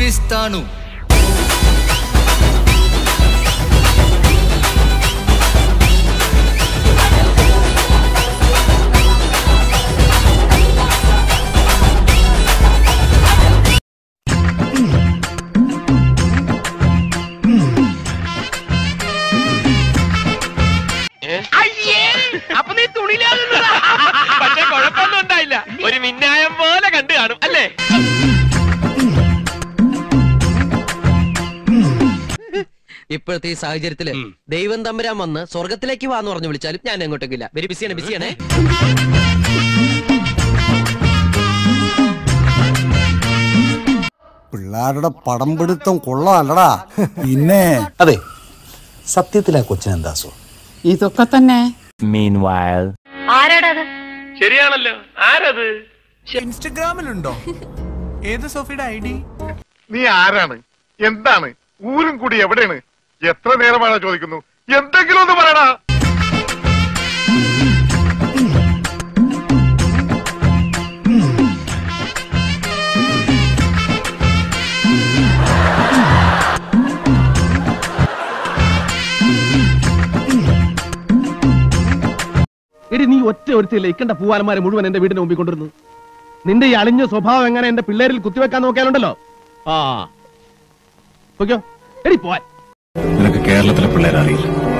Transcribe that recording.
నేనిస్తాను അപ്പൊ നീ തുണിയിലാകുന്നതാ പക്ഷെ കുഴപ്പമൊന്നും ഉണ്ടായില്ല ഒരു മിന്നായം പോലെ കണ്ടു കാണും അല്ലേ ഇപ്പോഴത്തെ ഈ സാഹചര്യത്തില് ദൈവം തമ്പുരാൻ വന്ന് സ്വർഗത്തിലേക്ക് വാന്ന് പറഞ്ഞു വിളിച്ചാലും ഞാൻ എങ്ങോട്ടേക്കില്ല വെരി ബിസിയാണ് ബിസിയാണേ പിള്ളേരുടെ പടം പിടുത്തം കൊള്ളാമല്ലടാ പിന്നെ അതെ സത്യത്തിലാ കൊച്ചിനെന്താ അസുഖം ഇതൊക്കെ തന്നെ ശരിയാണല്ലോ ആരത് ഇൻസ്റ്റഗ്രാമിലുണ്ടോ ഏത് സോഫിയുടെ ഐ ഡി നീ ആരാണ് എന്താണ് ഊരും കൂടി എവിടെയാണ് എത്ര നേരമാണ് ചോദിക്കുന്നു എന്തെങ്കിലും ഒന്ന് പറയടാ എടി നീ ഒറ്റ ഒരുത്തില്ല ഇക്കണ്ട പൂവാലന്മാരെ മുഴുവൻ എന്റെ വീടിന് മുമ്പിൽ കൊണ്ടിരുന്നു നിന്റെ ഈ അളിഞ്ഞ സ്വഭാവം എങ്ങനെ എന്റെ പിള്ളേരിൽ കുത്തിവെക്കാൻ നോക്കിയാലുണ്ടല്ലോ ആ ഓക്കെയോ എടി പോവാൻ നിനക്ക് കേരളത്തിലെ പിള്ളേരെ അറിയില്ല